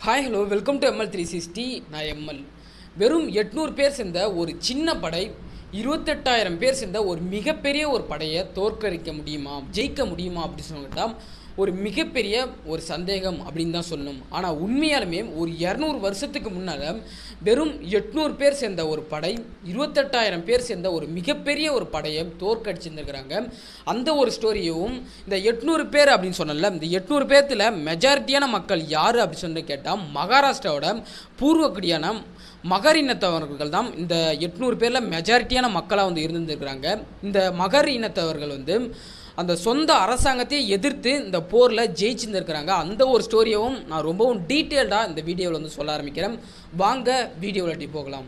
hi hello welcome to ML three sixty நான் ML வெறும் எட்நூறு பேர் சேர்ந்த ஒரு சின்ன படை இருபத்தெட்டாயிரம் பேர் சேர்ந்த ஒரு மிகப்பெரிய ஒரு படையை தோற்கடிக்க முடியுமா ஜெயிக்க முடியுமா அப்படின்னு சொல்லிட்டா ஒரு மிகப்பெரிய ஒரு சந்தேகம் அப்படின்னு தான் சொல்லணும் ஆனால் உண்மையாலுமே ஒரு இரநூறு வருஷத்துக்கு முன்னால் வெறும் எட்நூறு பேர் சேர்ந்த ஒரு படை இருபத்தெட்டாயிரம் பேர் சேர்ந்த ஒரு மிகப்பெரிய ஒரு படையை தோற்கடிச்சிருந்துருக்கிறாங்க அந்த ஒரு ஸ்டோரியவும் இந்த எட்நூறு பேர் அப்படின்னு சொன்னல இந்த எட்நூறு பேர்த்தில் மெஜாரிட்டியான மக்கள் யார் அப்படின்னு சொல்லி கேட்டால் மகாராஷ்டிராவோட பூர்வக்குடியான மகர் இனத்தவர்கள் தான் இந்த எட்நூறு பேரில் மெஜாரிட்டியான மக்களாக வந்து இருந்திருக்கிறாங்க இந்த மகர் இனத்தவர்கள் வந்து அந்த சொந்த அரசாங்கத்தையே எதிர்த்து இந்த போரில் ஜெயிச்சிருந்துருக்கிறாங்க அந்த ஒரு ஸ்டோரியவும் நான் ரொம்பவும் டீட்டெயில்டாக இந்த வீடியோவில் வந்து சொல்ல ஆரம்பிக்கிறேன் வாங்க வீடியோவில் டி போகலாம்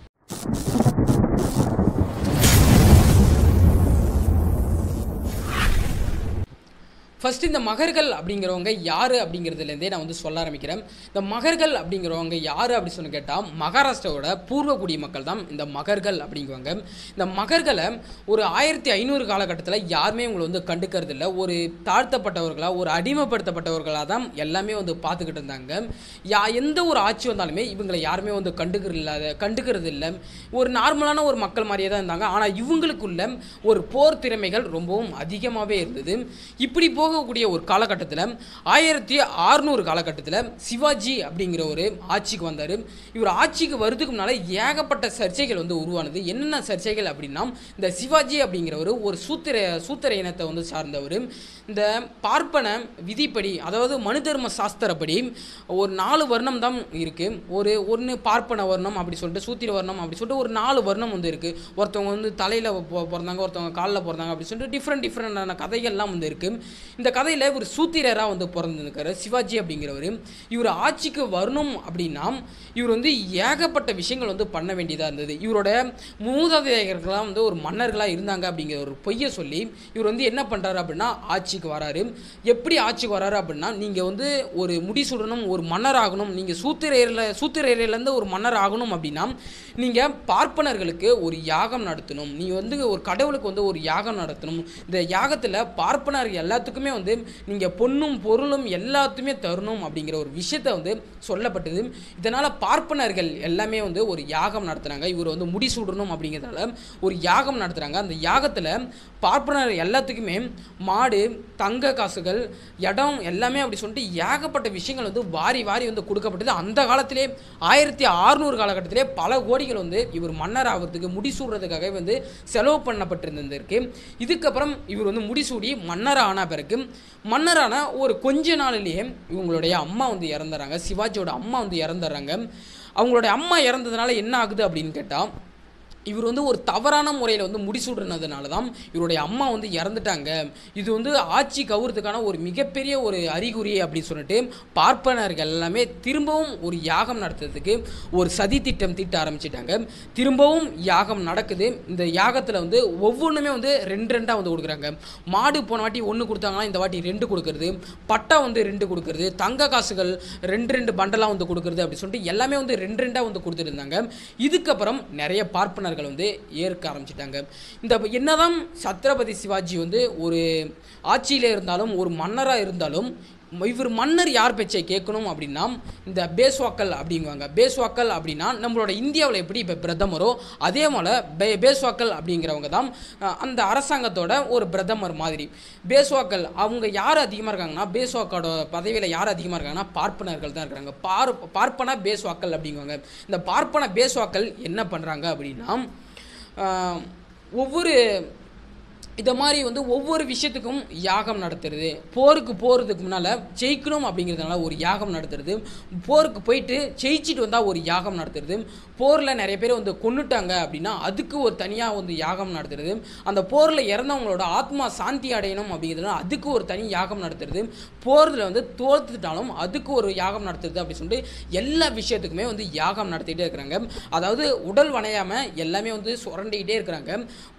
ஃபஸ்ட்டு இந்த மகர்கள் அப்படிங்கிறவங்க யார் அப்படிங்கிறதுலேருந்தே நான் வந்து சொல்ல ஆரம்பிக்கிறேன் இந்த மகர்கள் அப்படிங்கிறவங்க யார் அப்படி சொல்லி கேட்டால் மகாராஷ்டிராவோட பூர்வக்குடி மக்கள் தான் இந்த மகர்கள் அப்படிங்குவாங்க இந்த மகர்களை ஒரு ஆயிரத்தி ஐநூறு காலகட்டத்தில் யாருமே இவங்களை வந்து கண்டுக்கிறது இல்லை ஒரு தாழ்த்தப்பட்டவர்களாக ஒரு அடிமைப்படுத்தப்பட்டவர்களாக தான் எல்லாமே வந்து பார்த்துக்கிட்டு இருந்தாங்க யா எந்த ஒரு ஆட்சி வந்தாலுமே இவங்களை யாருமே வந்து கண்டுக்கிறது இல்லாத கண்டுக்கிறது இல்லை ஒரு நார்மலான ஒரு மக்கள் மாதிரியே தான் இருந்தாங்க ஆனால் இவங்களுக்குள்ள ஒரு போர் திறமைகள் ரொம்பவும் அதிகமாகவே இருந்தது இப்படி போகக்கூடிய ஒரு காலகட்டத்தில் ஆயிரத்தி அறுநூறு காலகட்டத்தில் சிவாஜி அப்படிங்கிற ஒரு ஆட்சிக்கு வந்தார் இவர் ஆட்சிக்கு வருதுக்கு முன்னால் ஏகப்பட்ட சர்ச்சைகள் வந்து உருவானது என்னென்ன சர்ச்சைகள் அப்படின்னா இந்த சிவாஜி அப்படிங்கிறவர் ஒரு சூத்திர சூத்திர இனத்தை வந்து சார்ந்தவர் இந்த பார்ப்பன விதிப்படி அதாவது மனு தர்ம சாஸ்திரப்படி ஒரு நாலு வர்ணம் தான் இருக்குது ஒரு ஒன்று பார்ப்பன வர்ணம் அப்படி சொல்லிட்டு சூத்திர வர்ணம் அப்படி சொல்லிட்டு ஒரு நாலு வர்ணம் வந்து இருக்குது ஒருத்தவங்க வந்து தலையில் பிறந்தாங்க ஒருத்தவங்க காலில் பிறந்தாங்க அப்படி சொல்லிட்டு டிஃப்ரெண்ட் டிஃப்ரெண்டான கதைகள்லாம் வந்து இருக்குது இந்த கதையில் இவர் சூத்திரராக வந்து பிறந்திருக்காரு சிவாஜி அப்படிங்கிறவர் இவர் ஆட்சிக்கு வரணும் அப்படின்னா இவர் வந்து ஏகப்பட்ட விஷயங்கள் வந்து பண்ண வேண்டியதாக இருந்தது இவரோட மூதாதையர்கள்லாம் வந்து ஒரு மன்னர்களாக இருந்தாங்க அப்படிங்கிற ஒரு பொய்யை சொல்லி இவர் வந்து என்ன பண்ணுறாரு அப்படின்னா ஆட்சிக்கு வராரு எப்படி ஆட்சிக்கு வராரு அப்படின்னா நீங்கள் வந்து ஒரு முடிசூடணும் ஒரு மன்னர் ஆகணும் நீங்கள் சூத்திரையரில் சூத்திரையர்லேருந்து ஒரு மன்னர் ஆகணும் அப்படின்னா நீங்கள் பார்ப்பனர்களுக்கு ஒரு யாகம் நடத்தணும் நீங்கள் வந்து ஒரு கடவுளுக்கு வந்து ஒரு யாகம் நடத்தணும் இந்த யாகத்தில் பார்ப்பனர் எல்லாத்துக்குமே வந்து நீங்கள் பொண்ணும் பொருளும் எல்லாத்துமே தரணும் அப்படிங்கிற ஒரு விஷயத்த வந்து சொல்லப்பட்டது இதனால் பார்ப்பனர்கள் எல்லாமே வந்து ஒரு யாகம் நடத்துகிறாங்க இவர் வந்து முடிசூடணும் அப்படிங்கிறதால ஒரு யாகம் நடத்துகிறாங்க அந்த யாகத்தில் பார்ப்பனர் எல்லாத்துக்குமே மாடு தங்க காசுகள் இடம் எல்லாமே அப்படி சொல்லிட்டு ஏகப்பட்ட விஷயங்கள் வந்து வாரி வாரி வந்து கொடுக்கப்பட்டது அந்த காலத்திலே ஆயிரத்தி அறுநூறு காலகட்டத்திலே பல கோடிகள் வந்து இவர் மன்னர் ஆகிறதுக்கு முடிசூடுறதுக்காக வந்து செலவு பண்ணப்பட்டிருந்திருக்கு இதுக்கப்புறம் இவர் வந்து முடிசூடி மன்னர் ஆன பிறகு மன்னரான ஒரு கொஞ்ச நாளிலேயே இவங்களுடைய அம்மா வந்து இறந்துறாங்க சிவாஜியோட அம்மா வந்து இறந்துடுறாங்க அவங்களுடைய அம்மா இறந்ததுனால என்ன ஆகுது அப்படின்னு கேட்டால் இவர் வந்து ஒரு தவறான முறையில் வந்து முடிசூடுனதுனால தான் இவருடைய அம்மா வந்து இறந்துட்டாங்க இது வந்து ஆட்சி கவுறதுக்கான ஒரு மிகப்பெரிய ஒரு அறிகுறி அப்படின்னு சொல்லிட்டு பார்ப்பனர்கள் எல்லாமே திரும்பவும் ஒரு யாகம் நடத்துறதுக்கு ஒரு சதி திட்டம் தீட்ட ஆரம்பிச்சிட்டாங்க திரும்பவும் யாகம் நடக்குது இந்த யாகத்தில் வந்து ஒவ்வொன்றுமே வந்து ரெண்டு ரெண்டாக வந்து கொடுக்குறாங்க மாடு போன வாட்டி ஒன்று கொடுத்தாங்கன்னா இந்த வாட்டி ரெண்டு கொடுக்குறது பட்டா வந்து ரெண்டு கொடுக்குறது தங்க காசுகள் ரெண்டு ரெண்டு பண்டலாக வந்து கொடுக்குறது அப்படி சொல்லிட்டு எல்லாமே வந்து ரெண்டு ரெண்டாக வந்து கொடுத்துட்டு இருந்தாங்க இதுக்கப்புறம் நிறைய பார்ப்பனர் மன்னர்கள் வந்து ஏற்க ஆரம்பிச்சிட்டாங்க இந்த என்னதான் சத்ரபதி சிவாஜி வந்து ஒரு ஆட்சியில் இருந்தாலும் ஒரு மன்னராக இருந்தாலும் இவர் மன்னர் யார் பேச்சை கேட்கணும் அப்படின்னா இந்த பேஸ்வாக்கள் அப்படிங்குவாங்க பேஸ்வாக்கள் அப்படின்னா நம்மளோட இந்தியாவில் எப்படி இப்போ பிரதமரோ அதே போல் பே பேஸ்வாக்கள் அப்படிங்கிறவங்க தான் அந்த அரசாங்கத்தோட ஒரு பிரதமர் மாதிரி பேஸ்வாக்கள் அவங்க யார் அதிகமாக இருக்காங்கன்னா பேஸ்வாக்கோட பதவியில் யார் அதிகமாக இருக்காங்கன்னா பார்ப்பனர்கள் தான் இருக்கிறாங்க பார் பார்ப்பன பேஸ்வாக்கள் அப்படிங்குவாங்க இந்த பார்ப்பன பேஸ்வாக்கள் என்ன பண்ணுறாங்க அப்படின்னா ஒவ்வொரு இதை மாதிரி வந்து ஒவ்வொரு விஷயத்துக்கும் யாகம் நடத்துறது போருக்கு போகிறதுக்கு முன்னால் ஜெயிக்கணும் அப்படிங்கிறதுனால ஒரு யாகம் நடத்துறது போருக்கு போயிட்டு ஜெயிச்சிட்டு வந்தால் ஒரு யாகம் நடத்துறது போரில் நிறைய பேர் வந்து கொண்டுட்டாங்க அப்படின்னா அதுக்கு ஒரு தனியாக வந்து யாகம் நடத்துறது அந்த போரில் இறந்தவங்களோட ஆத்மா சாந்தி அடையணும் அப்படிங்கிறதுனால அதுக்கு ஒரு தனி யாகம் நடத்துறது போரில் வந்து தோத்துட்டாலும் அதுக்கு ஒரு யாகம் நடத்துறது அப்படி சொல்லிட்டு எல்லா விஷயத்துக்குமே வந்து யாகம் நடத்திக்கிட்டே இருக்கிறாங்க அதாவது உடல் வணையாமல் எல்லாமே வந்து சுரண்டிக்கிட்டே இருக்கிறாங்க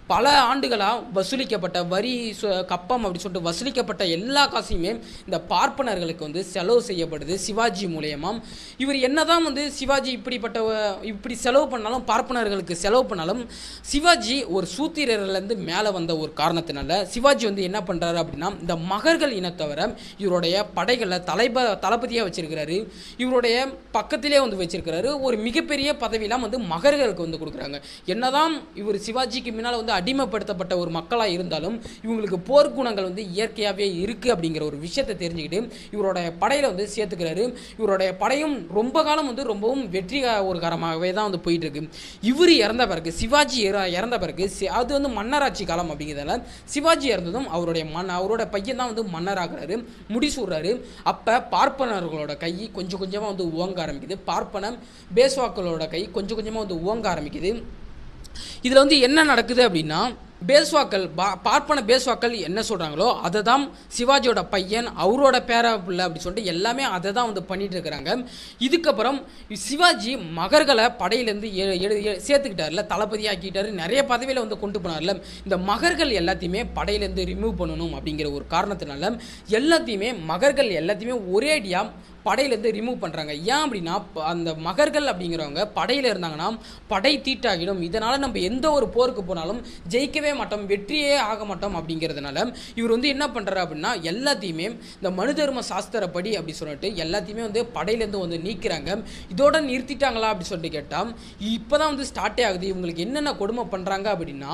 பல ஆண்டுகளாக வசூலிக்கப்பட்ட வரி சு- கப்பம் அப்படி சொல்லிட்டு வசூலிக்கப்பட்ட எல்லா காசையுமே இந்த பார்ப்பனர்களுக்கு வந்து செலவு செய்யப்படுது சிவாஜி மூலியமாக இவர் என்னதான் வந்து சிவாஜி இப்படிப்பட்ட அஹ், இப்படி செலவு பண்ணாலும் பார்ப்பனர்களுக்கு செலவு பண்ணாலும் சிவாஜி ஒரு சூத்திரர்லேருந்து மேலே வந்த ஒரு காரணத்தினால சிவாஜி வந்து என்ன பண்ணுறாரு அப்படின்னா இந்த மகர்கள் இனத்தவரை இவருடைய படைகளில் தலைப தளபதியாக வச்சிருக்கிறாரு இவருடைய பக்கத்திலே வந்து வச்சிருக்கிறாரு ஒரு மிகப்பெரிய பதவியெல்லாம் வந்து மகர்களுக்கு வந்து கொடுக்குறாங்க என்னதான் இவர் சிவாஜிக்கு முன்னால் வந்து அடிமைப்படுத்தப்பட்ட ஒரு மக்களாக இருந்தாலும் இவங்களுக்கு போர்க்குணங்கள் வந்து இயற்கையாகவே இருக்குது அப்படிங்கிற ஒரு விஷயத்தை தெரிஞ்சுக்கிட்டு இவருடைய படையில் வந்து சேர்த்துக்கிறாரு இவருடைய படையும் ரொம்ப காலம் வந்து ரொம்பவும் வெற்றி ஒரு காரமாகவே தான் வந்து போயிட்டு இருக்கு இவர் இறந்த பிறகு சிவாஜி இற- இறந்த பிறகு சி- அது வந்து மன்னராட்சி காலம் அப்படிங்கிறதால சிவாஜி இறந்ததும் அவருடைய மன் அவரோட பையன் தான் வந்து மன்னராகிறாரு முடிசூடுறாரு அப்போ பார்ப்பனர்களோட கை கொஞ்சம் கொஞ்சமாக வந்து ஓங்க ஆரம்பிக்குது பார்ப்பன பேஸ்வாக்களோட கை கொஞ்சம் கொஞ்சமாக வந்து ஓங்க ஆரம்பிக்குது இதில் வந்து என்ன நடக்குது அப்படின்னா பேஸ்வாக்கள் பா பார்ப்பன பேஸ்வாக்கள் என்ன சொல்கிறாங்களோ அதை தான் சிவாஜியோட பையன் அவரோட பேர பிள்ளை அப்படி சொல்லிட்டு எல்லாமே அதை தான் வந்து பண்ணிட்டு இருக்கிறாங்க இதுக்கப்புறம் சிவாஜி மகர்களை படையிலேருந்து எ- எடு- எ- சேர்த்துக்கிட்டார்ல தளபதி ஆக்கிட்டாரு நிறைய பதவியில் வந்து கொண்டு போனார்ல இந்த மகர்கள் எல்லாத்தையுமே படையிலேருந்து ரிமூவ் பண்ணணும் அப்படிங்கிற ஒரு காரணத்தினால எல்லாத்தையுமே மகர்கள் எல்லாத்தையுமே ஒரேடியாக படையிலேருந்து ரிமூவ் பண்ணுறாங்க ஏன் அப்படின்னா ப- அந்த மகர்கள் அப்படிங்கிறவங்க படையில் இருந்தாங்கன்னா படை தீட்டாகிடும் இதனால் நம்ம எந்த ஒரு போருக்கு போனாலும் ஜெயிக்கவே மாட்டோம் வெற்றியே ஆக மாட்டோம் அப்படிங்கிறதுனால இவர் வந்து என்ன பண்ணுறாரு அப்படின்னா எல்லாத்தையுமே இந்த மனு தர்ம சாஸ்திரப்படி அப்படி சொல்லிட்டு எல்லாத்தையுமே வந்து படையிலேருந்து வந்து நீக்கிறாங்க இதோட நிறுத்திட்டாங்களா அப்படி சொல்லிட்டு கேட்டால் இப்போ தான் வந்து ஸ்டார்ட்டே ஆகுது இவங்களுக்கு என்னென்ன கொடுமை பண்ணுறாங்க அப்படின்னா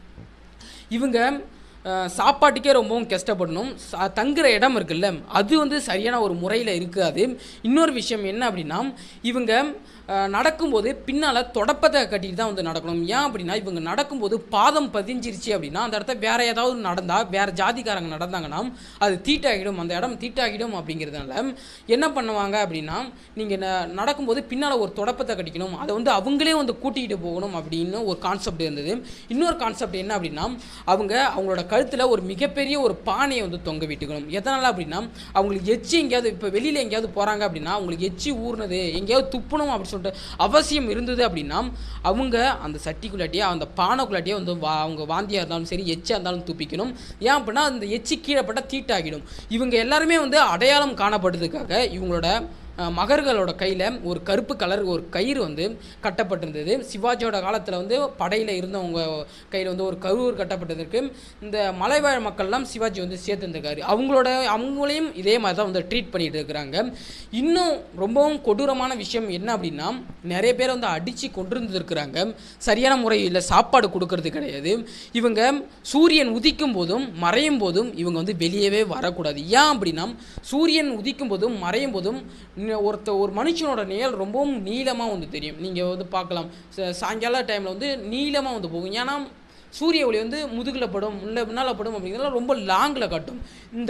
இவங்க அஹ், சாப்பாட்டுக்கே ரொம்பவும் கஷ்டப்படணும் சா- தங்குற இடம் இருக்குல்ல அது வந்து சரியான ஒரு முறையில் இருக்காது இன்னொரு விஷயம் என்ன அப்படின்னா இவங்க அஹ், நடக்கும்போது பின்னால் தொடப்பத்தை கட்டிட்டு தான் வந்து நடக்கணும் ஏன் அப்படின்னா இவங்க நடக்கும்போது பாதம் பதிஞ்சிருச்சு அப்படின்னா அந்த இடத்த வேற ஏதாவது நடந்தால் வேற ஜாதிக்காரங்க நடந்தாங்கன்னா அது தீட்டாகிடும் அந்த இடம் தீட்டாகிடும் அப்படிங்கிறதுனால என்ன பண்ணுவாங்க அப்படின்னா நீங்கள் நடக்கும்போது பின்னால் ஒரு தொடப்பத்தை கட்டிக்கணும் அதை வந்து அவங்களே வந்து கூட்டிகிட்டு போகணும் அப்படின்னு ஒரு கான்செப்ட் இருந்தது இன்னொரு கான்செப்ட் என்ன அப்படின்னா அவங்க அவங்களோட கழுத்தில் ஒரு மிகப்பெரிய ஒரு பானையை வந்து தொங்க விட்டுக்கணும் எதனால் அப்படின்னா அவங்களுக்கு எச்சி எங்கேயாவது இப்போ வெளியில் எங்கேயாவது போகிறாங்க அப்படின்னா அவங்களுக்கு எச்சி ஊறுனது எங்கேயாவது துப்பணும் அப்படின்னு சொல்லிட்டு அவசியம் இருந்தது அப்படின்னா அவங்க அந்த சட்டிக்குள்ளாட்டியே அந்த பானைக்குள்ளாட்டியே வந்து வா அவங்க வாந்தியாக இருந்தாலும் சரி எச்சியாக இருந்தாலும் துப்பிக்கணும் ஏன் அப்படின்னா அந்த எச்சி கீழே பட்டால் தீட்டாகிடும் இவங்க எல்லாருமே வந்து அடையாளம் காணப்படுறதுக்காக இவங்களோட அஹ், மகர்களோட கையில் ஒரு கருப்பு கலர் ஒரு கயிறு வந்து கட்டப்பட்டிருந்தது சிவாஜியோட காலத்தில் வந்து படையில் இருந்தவங்க கையில் வந்து ஒரு கருவூர் கட்டப்பட்டதற்கு இந்த மலைவாழ் மக்கள்லாம் சிவாஜி வந்து சேர்த்துருந்துருக்காரு அவங்களோட அவங்களையும் இதே மாதிரி தான் வந்து ட்ரீட் பண்ணிட்டு இருக்கிறாங்க இன்னும் ரொம்பவும் கொடூரமான விஷயம் என்ன அப்படின்னா நிறைய பேர் வந்து அடித்து கொண்டிருந்துருக்கிறாங்க சரியான முறையில் சாப்பாடு கொடுக்கறது கிடையாது இவங்க சூரியன் உதிக்கும் போதும் மறையும் போதும் இவங்க வந்து வெளியவே வரக்கூடாது ஏன் அப்படின்னா சூரியன் உதிக்கும் போதும் மறையும் போதும் ந- ஒருத்த ஒரு மனுஷனோட நிழல் ரொம்பவும் நீளமாக வந்து தெரியும் நீங்கள் வந்து பார்க்கலாம் ச- சாயங்கால டைமில் வந்து நீளமாக வந்து போகும் ஏன்னா சூரிய ஒளி வந்து முதுகில் படும் முன்ன முன்னால் படும் அப்படிங்கிறதுலாம் ரொம்ப லாங்கில் காட்டும் இந்த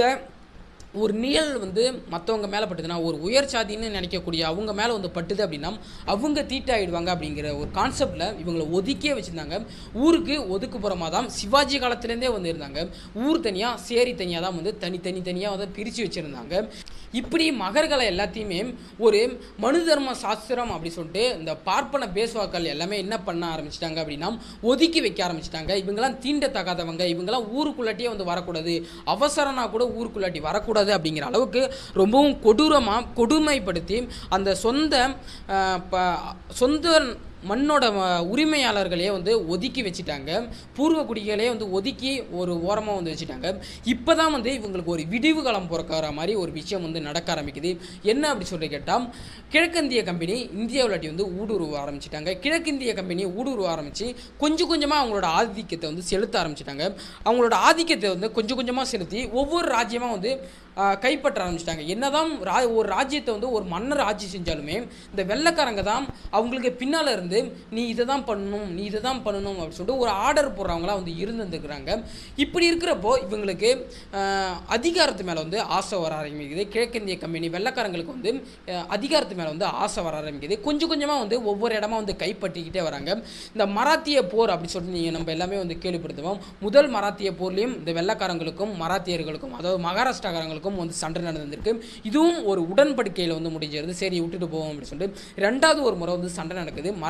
ஒரு நிழல் வந்து மற்றவங்க மேலே பட்டுதுன்னா ஒரு உயர் சாதின்னு நினைக்கக்கூடிய அவங்க மேலே வந்து பட்டுது அப்படின்னா அவங்க தீட்டாயிடுவாங்க அப்படிங்கிற ஒரு கான்செப்டில் இவங்களை ஒதுக்கியே வச்சுருந்தாங்க ஊருக்கு ஒதுக்குப்புறமாக தான் சிவாஜி காலத்துலேருந்தே வந்து இருந்தாங்க ஊர் தனியாக சேரி தனியாக தான் வந்து தனி தனி தனியாக வந்து பிரித்து வச்சுருந்தாங்க இப்படி மகர்களை எல்லாத்தையுமே ஒரு மனு தர்ம சாஸ்திரம் அப்படி சொல்லிட்டு இந்த பார்ப்பன பேசுவாக்கள் எல்லாமே என்ன பண்ண ஆரம்பிச்சிட்டாங்க அப்படின்னா ஒதுக்கி வைக்க ஆரம்பிச்சிட்டாங்க இவங்கெல்லாம் தீண்டத்தகாதவங்க இவங்கெல்லாம் ஊருக்குள்ளாட்டியே வந்து வரக்கூடாது அவசரனா கூட ஊருக்குள்ளாட்டி வரக்கூடாது அப்படிங்கிற அளவுக்கு ரொம்பவும் கொடூரமாக கொடுமைப்படுத்தி அந்த சொந்த அஹ், ப- சொந்த மண்ணோட ம- உரிமையாளர்களே வந்து ஒதுக்கி வச்சுட்டாங்க பூர்வ குடிகளே வந்து ஒதுக்கி ஒரு ஓரமாக வந்து வச்சுட்டாங்க இப்போ தான் வந்து இவங்களுக்கு ஒரு விடிவு காலம் பிறக்கிற மாதிரி ஒரு விஷயம் வந்து நடக்க ஆரம்பிக்குது என்ன அப்படி சொல்லி கேட்டால் கிழக்கிந்திய கம்பெனி இந்தியாவிலாட்டி வந்து ஊடுருவ ஆரம்பிச்சிட்டாங்க கிழக்கிந்திய கம்பெனி ஊடுருவ ஆரம்பித்து கொஞ்சம் கொஞ்சமாக அவங்களோட ஆதிக்கத்தை வந்து செலுத்த ஆரம்பிச்சிட்டாங்க அவங்களோட ஆதிக்கத்தை வந்து கொஞ்சம் கொஞ்சமாக செலுத்தி ஒவ்வொரு ராஜ்யமாக வந்து ஆஹ், கைப்பற்ற ஆரம்பிச்சிட்டாங்க என்னதான் ரா ஒரு ராஜ்யத்தை வந்து ஒரு மன்னர் ஆட்சி செஞ்சாலுமே இந்த வெள்ளைக்காரங்க தான் அவங்களுக்கு பின்னால் இருந்து நீ இதை தான் பண்ணணும் நீ இதை தான் பண்ணணும் அப்படின்னு சொல்லிட்டு ஒரு ஆர்டர் போடுறவங்களா வந்து இருந்துருக்குறாங்க இப்படி இருக்கிறப்போ இவங்களுக்கு ஆஹ், அதிகாரத்து மேலே வந்து ஆசை வர ஆரம்பிக்குது கிழக்கிந்திய கம்பெனி வெள்ளைக்காரங்களுக்கு வந்து ஆஹ், அதிகாரத்து மேலே வந்து ஆசை வர ஆரம்பிக்குது கொஞ்சம் கொஞ்சமாக வந்து ஒவ்வொரு இடமா வந்து கைப்பற்றிக்கிட்டே வராங்க இந்த மராத்திய போர் அப்படி சொல்லிட்டு நீங்கள் நம்ம எல்லாமே வந்து கேள்விப்படுத்துவோம் முதல் மராத்திய போர்லேயும் இந்த வெள்ளைக்காரங்களுக்கும் மராத்தியர்களுக்கும் அதாவது மகாராஷ்டிராக்காரங்களுக்கும் வந்து சண்டை நடந்திருக்கு இதுவும் ஒரு உடன்படிக்கையில் வந்து முடிஞ்சிருது சரி விட்டுட்டு போவோம் அப்படின்னு சொல்லிட்டு ரெண்டாவது ஒரு முறை வந்து சண்டை நடக்குது மரா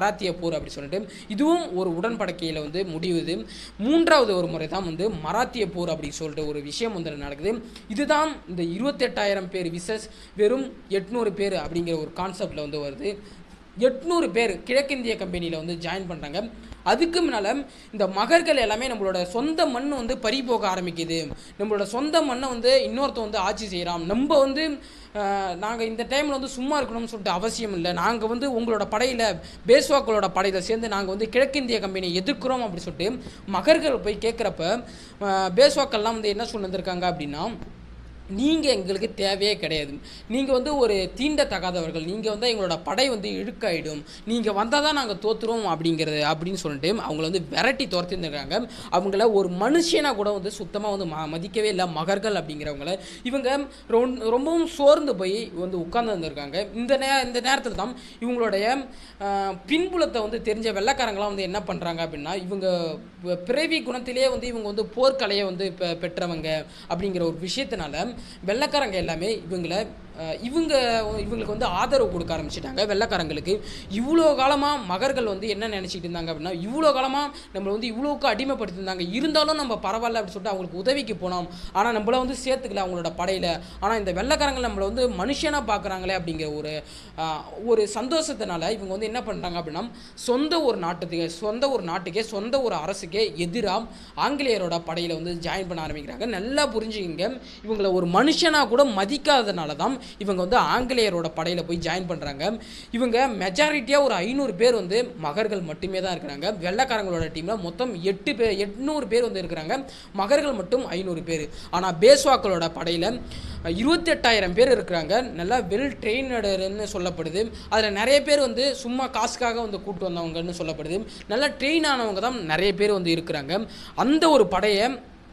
மராத்திய போர் அப்படி சொல்லிட்டு இதுவும் ஒரு உடன்படிக்கையில் வந்து முடிவுது மூன்றாவது ஒரு முறை தான் வந்து மராத்திய போர் அப்படி சொல்லிட்டு ஒரு விஷயம் வந்து நடக்குது இதுதான் இந்த இருபத்தெட்டாயிரம் பேர் விசஸ் வெறும் எட்நூறு பேர் அப்படிங்கிற ஒரு கான்செப்டில் வந்து வருது எட்நூறு பேர் கிழக்கிந்திய கம்பெனியில் வந்து ஜாயின் பண்ணுறாங்க அதுக்கு முன்னால் இந்த மகர்கள் எல்லாமே நம்மளோட சொந்த மண் வந்து பறி போக ஆரம்பிக்குது நம்மளோட சொந்த மண்ணை வந்து இன்னொருத்தன் வந்து ஆட்சி செய்கிறான் நம்ம வந்து நாங்கள் இந்த டைமில் வந்து சும்மா இருக்கணும்னு சொல்லிட்டு அவசியம் இல்லை நாங்கள் வந்து உங்களோட படையில் பேஸ்வாக்களோட படையில் சேர்ந்து நாங்கள் வந்து கிழக்கிந்திய கம்பெனியை எதிர்க்கிறோம் அப்படி சொல்லிட்டு மகர்கள் போய் கேட்குறப்ப பேஸ்வாக்கள்லாம் வந்து என்ன சொல்லியிருந்திருக்காங்க அப்படின்னா நீங்கள் எங்களுக்கு தேவையே கிடையாது நீங்கள் வந்து ஒரு தீண்டத்தகாதவர்கள் நீங்கள் வந்து எங்களோட படை வந்து இழுக்காயிடும் நீங்கள் வந்தால் தான் நாங்கள் தோத்துறோம் அப்படிங்கிறது அப்படின்னு சொல்லிட்டு அவங்கள வந்து விரட்டி துரத்திருந்துருக்காங்க அவங்கள ஒரு மனுஷனாக கூட வந்து சுத்தமாக வந்து ம மதிக்கவே இல்லை மகர்கள் அப்படிங்கிறவங்கள இவங்க ரொம் ரொம்பவும் சோர்ந்து போய் வந்து உட்கார்ந்து வந்திருக்காங்க இந்த நே இந்த நேரத்தில் தான் இவங்களுடைய ஆஹ், பின்புலத்தை வந்து தெரிஞ்ச வெள்ளைக்காரங்களாம் வந்து என்ன பண்ணுறாங்க அப்படின்னா இவங்க ப- பிறவி குணத்திலேயே வந்து இவங்க வந்து போர்க்கலையை வந்து பெ பெற்றவங்க அப்படிங்கிற ஒரு விஷயத்தினால வெள்ளைக்காரங்க எல்லாமே இவங்களை அஹ், இவங்க இவங்களுக்கு வந்து ஆதரவு கொடுக்க ஆரம்பிச்சிட்டாங்க வெள்ளைக்காரங்களுக்கு இவ்வளோ காலமாக மகர்கள் வந்து என்ன நினச்சிக்கிட்டு இருந்தாங்க அப்படின்னா இவ்வளோ காலமாக நம்மளை வந்து இவ்வளோக்கு அடிமைப்படுத்தியிருந்தாங்க இருந்தாலும் நம்ம பரவாயில்ல அப்படின்னு சொல்லிட்டு அவங்களுக்கு உதவிக்கு போனோம் ஆனால் நம்மள வந்து சேர்த்துக்கல அவங்களோட படையில் ஆனால் இந்த வெள்ளைக்காரங்க நம்மளை வந்து மனுஷனாக பார்க்குறாங்களே அப்படிங்கிற ஒரு அஹ், ஒரு சந்தோஷத்தினால இவங்க வந்து என்ன பண்ணுறாங்க அப்படின்னா சொந்த ஒரு நாட்டுக்கு சொந்த ஒரு நாட்டுக்கே சொந்த ஒரு அரசுக்கே எதிராக ஆங்கிலேயரோட படையில் வந்து ஜாயின் பண்ண ஆரம்பிக்கிறாங்க நல்லா புரிஞ்சுக்கிங்க இவங்களை ஒரு மனுஷனாக கூட மதிக்காதனால தான் இவங்க வந்து ஆங்கிலேயரோட படையில் போய் ஜாயின் பண்ணுறாங்க இவங்க மெஜாரிட்டியாக ஒரு ஐநூறு பேர் வந்து மகர்கள் மட்டுமே தான் இருக்கிறாங்க வெள்ளைக்காரங்களோட டீமில் மொத்தம் எட்டு பேர் எட்நூறு பேர் வந்து இருக்கிறாங்க மகர்கள் மட்டும் ஐநூறு பேர் ஆனால் பேஸ்வாக்களோட படையில் இருபத்தெட்டாயிரம் பேர் இருக்கிறாங்க நல்லா வெல் ட்ரெயினடுன்னு சொல்லப்படுது அதில் நிறைய பேர் வந்து சும்மா காசுக்காக வந்து கூட்டு வந்தவங்கன்னு சொல்லப்படுது நல்லா ட்ரெயின் ஆனவங்க தான் நிறைய பேர் வந்து இருக்கிறாங்க அந்த ஒரு படையை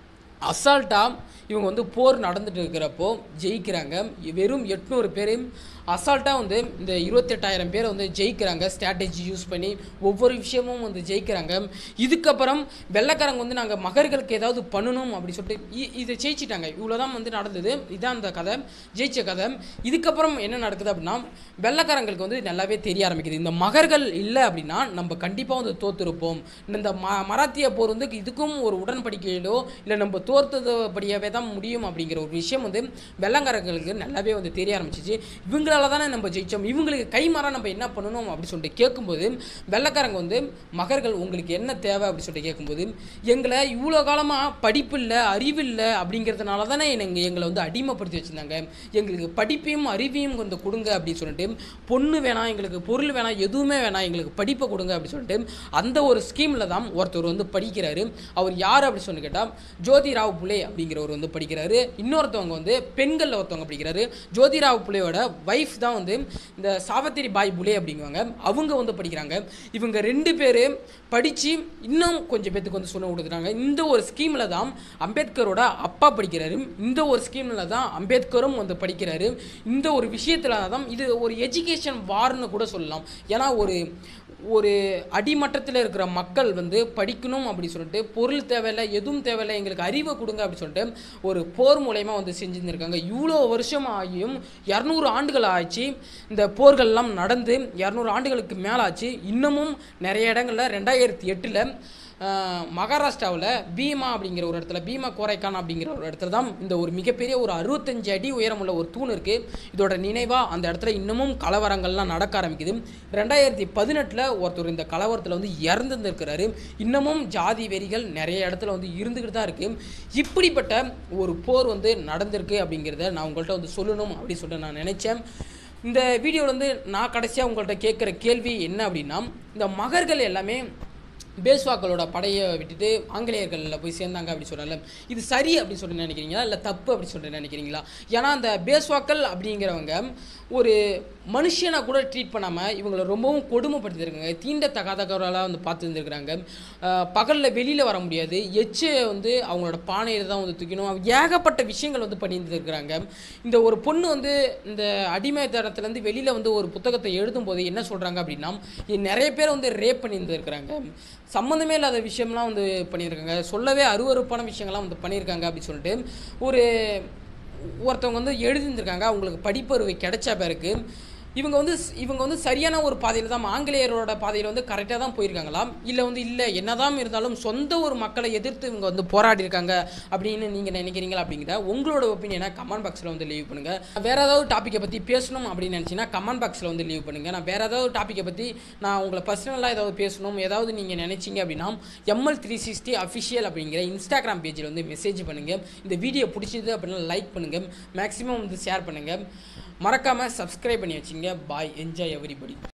அசால்ட்டாக இவங்க வந்து போர் நடந்துட்டு இருக்கிறப்போ ஜெயிக்கிறாங்க வெறும் எட்நூறு பேரையும் அசால்ட்டாக வந்து இந்த இருபத்தெட்டாயிரம் பேரை வந்து ஜெயிக்கிறாங்க ஸ்ட்ராட்டஜி யூஸ் பண்ணி ஒவ்வொரு விஷயமும் வந்து ஜெயிக்கிறாங்க இதுக்கப்புறம் வெள்ளைக்காரங்க வந்து நாங்கள் மகர்களுக்கு ஏதாவது பண்ணணும் அப்படி சொல்லிட்டு இ- இதை ஜெயிச்சிட்டாங்க இவ்வளோதான் வந்து நடந்தது இதான் அந்த கதை ஜெயிச்ச கதை இதுக்கப்புறம் என்ன நடக்குது அப்படின்னா வெள்ளைக்காரங்களுக்கு வந்து நல்லாவே தெரிய ஆரம்பிக்குது இந்த மகர்கள் இல்லை அப்படின்னா நம்ம கண்டிப்பாக வந்து தோத்துருப்போம் இந்த ம மராத்திய போர் வந்து இதுக்கும் ஒரு உடன்படிக்கையிலோ இல்லை நம்ம தோர்த்ததுபடியாவே தான் முடியும் அப்படிங்கிற ஒரு விஷயம் வந்து வெள்ளக்காரங்களுக்கு நல்லாவே வந்து தெரிய ஆரம்பிச்சிச்சு இவங்களால தானே நம்ம ஜெயிச்சோம் இவங்களுக்கு கைமாறா நம்ம என்ன பண்ணணும் அப்படி சொல்லிட்டு கேட்கும்போது வெள்ளைக்காரங்க வந்து மகர்கள் உங்களுக்கு என்ன தேவை அப்படி சொல்லிட்டு கேட்கும்போது எங்களை இவ்வளோ காலமாக படிப்பு இல்லை அறிவு இல்லை அப்படிங்கிறதுனால தானே எங்க எங்களை வந்து அடிமைப்படுத்தி வச்சுருந்தாங்க எங்களுக்கு படிப்பையும் அறிவையும் கொஞ்சம் கொடுங்க அப்படின்னு சொல்லிட்டு பொண்ணு வேணாம் எங்களுக்கு பொருள் வேணாம் எதுவுமே வேணாம் எங்களுக்கு படிப்பை கொடுங்க அப்படி சொல்லிட்டு அந்த ஒரு ஸ்கீமில் தான் ஒருத்தர் வந்து படிக்கிறாரு அவர் யார் அப்படி சொல்லி கேட்டால் ஜோதிராவ் புலே அப்படிங்கிறவர் வந்து படிக்கிறாரு இன்னொருத்தவங்க வந்து பெண்களில் ஒருத்தவங்க படிக்கிறாரு ஜோதிராவ் புலேயோட வைஃப் தான் வந்து இந்த சாவித்திரி பாய் புலே அப்படிங்குவாங்க அவங்க வந்து படிக்கிறாங்க இவங்க ரெண்டு பேர் படித்து இன்னும் கொஞ்சம் பேத்துக்கு வந்து சொல்ல கொடுக்குறாங்க இந்த ஒரு ஸ்கீமில் தான் அம்பேத்கரோட அப்பா படிக்கிறாரு இந்த ஒரு ஸ்கீமில் தான் அம்பேத்கரும் வந்து படிக்கிறாரு இந்த ஒரு விஷயத்தில் தான் இது ஒரு எஜுகேஷன் வார்னு கூட சொல்லலாம் ஏன்னா ஒரு ஒரு அடிமட்டத்தில் இருக்கிற மக்கள் வந்து படிக்கணும் அப்படி சொல்லிட்டு பொருள் தேவையில்லை எதுவும் தேவையில்லை எங்களுக்கு அறிவை கொடுங்க அப்படி சொல்லிட்டு ஒரு போர் மூலயமா வந்து செஞ்சுருந்துருக்காங்க இவ்வளோ வருஷம் ஆகியும் இரநூறு ஆண்டுகள் ஆச்சு இந்த போர்கள்லாம் நடந்து இரநூறு ஆண்டுகளுக்கு மேலே ஆச்சு இன்னமும் நிறைய இடங்களில் ரெண்டாயிரத்தி எட்டில் மகாராஷ்டிராவில் பீமா அப்படிங்கிற ஒரு இடத்துல பீமா கோரைக்கான் அப்படிங்கிற ஒரு இடத்துல தான் இந்த ஒரு மிகப்பெரிய ஒரு அறுபத்தஞ்சு அடி உயரமுள்ள ஒரு தூண் இருக்குது இதோட நினைவாக அந்த இடத்துல இன்னமும் கலவரங்கள்லாம் நடக்க ஆரம்பிக்குது ரெண்டாயிரத்தி பதினெட்டில் ஒருத்தர் இந்த கலவரத்தில் வந்து இறந்துருக்கிறாரு இன்னமும் ஜாதி வெறிகள் நிறைய இடத்துல வந்து இருந்துக்கிட்டு தான் இருக்குது இப்படிப்பட்ட ஒரு போர் வந்து நடந்திருக்கு அப்படிங்கிறத நான் உங்கள்கிட்ட வந்து சொல்லணும் அப்படின்னு சொல்லிட்டு நான் நினச்சேன் இந்த வீடியோவில் வந்து நான் கடைசியாக உங்கள்கிட்ட கேட்குற கேள்வி என்ன அப்படின்னா இந்த மகர்கள் எல்லாமே பேஸ்வாக்களோட படையை விட்டுட்டு ஆங்கிலேயர்களில் போய் சேர்ந்தாங்க அப்படி சொல்லல இது சரி அப்படி சொல்லி நினைக்கிறீங்களா இல்லை தப்பு அப்படி சொல்லி நினைக்கிறீங்களா ஏன்னா அந்த பேஸ்வாக்கள் அப்படிங்கிறவங்க ஒரு மனுஷனை கூட ட்ரீட் பண்ணாமல் இவங்களை ரொம்பவும் கொடுமைப்படுத்திருக்காங்க தீண்டத்தகாதவர்களாக வந்து பார்த்துருந்துருக்குறாங்க பகலில் வெளியில் வர முடியாது எச்சை வந்து அவங்களோட பானையில் தான் வந்து தூக்கணும் ஏகப்பட்ட விஷயங்கள் வந்து பண்ணியிருந்துருக்குறாங்க இந்த ஒரு பொண்ணு வந்து இந்த அடிமைத்தனத்துலேருந்து வெளியில் வந்து ஒரு புத்தகத்தை எழுதும்போது என்ன சொல்கிறாங்க அப்படின்னா இ- நிறைய பேர் வந்து ரேப் பண்ணியிருந்துருக்குறாங்க சம்மந்தமே இல்லாத விஷயம்லாம் வந்து பண்ணியிருக்காங்க சொல்லவே அருவருப்பான விஷயங்கள்லாம் வந்து பண்ணியிருக்காங்க அப்படின்னு சொல்லிட்டு ஒரு ஒருத்தவங்க வந்து எழுதியிருந்திருக்காங்க அவங்களுக்கு படிப்பறிவு கிடைச்ச பிறகு இவங்க வந்து இவங்க வந்து சரியான ஒரு பாதையில் தான் ஆங்கிலேயரோட பாதையில் வந்து கரெக்டாக தான் போயிருக்காங்களாம் இல்லை வந்து இல்லை என்னதான் இருந்தாலும் சொந்த ஒரு மக்களை எதிர்த்து இவங்க வந்து போராடி இருக்காங்க அப்படின்னு நீங்கள் நினைக்கிறீங்களா அப்படிங்கிற உங்களோட ஒப்பீனியனை கமெண்ட் பாக்ஸில் வந்து லீவ் பண்ணுங்கள் வேறு ஏதாவது டாப்பிக்கை பற்றி பேசணும் அப்படின்னு நினச்சிங்கன்னா கமெண்ட் பாக்ஸில் வந்து லீவ் பண்ணுங்கள் நான் வேறு ஏதாவது டாப்பிக்கை பற்றி நான் உங்களை பர்சனலாக ஏதாவது பேசணும் ஏதாவது நீங்கள் நினைச்சீங்க அப்படின்னா எம்எல் த்ரீ சிக்ஸ்டி அஃபிஷியல் அப்படிங்கிற இன்ஸ்டாகிராம் பேஜில் வந்து மெசேஜ் பண்ணுங்கள் இந்த வீடியோ பிடிச்சது அப்படின்னா லைக் பண்ணுங்கள் மேக்ஸிமம் வந்து ஷேர் பண்ணுங்கள் மறக்காமல் சப்ஸ்கிரைப் பண்ணி வச்சுங்க பாய் என்ஜாய் எவ்ரிபடி